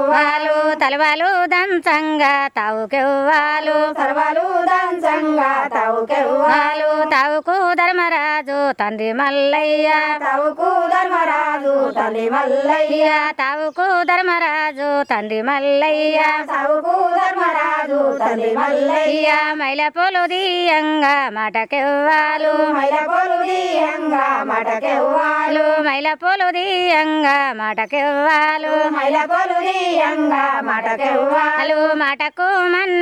వాళ్ళు తలవాలు దంచంగా తావుకెవ్వాలు సర్వాలు దంచంగా తావుకెవ్వాలు వాళ్ళు తావుకు ధర్మరాజు తండ్రి మల్లయ్య తావుకు ధర్మరాజు తల్లి మల్లయ్య అయ్య తావుకు ధర్మరాజు తండ్రి మల్లయ్య తావుకు ధర్మరాజు తల్లి మల్లయ్య అయ్య మైల పొలు దీయంగా మాటకెవ్వాలు మైల పొలు దీయంగా మటకెవ్వాలు వాళ్ళు మైల పొలు దీయంగా మాటకెవ్వాలు మైల పొలు దీయంగా మటకెవ్వాలు వాళ్ళు మాటకు మన్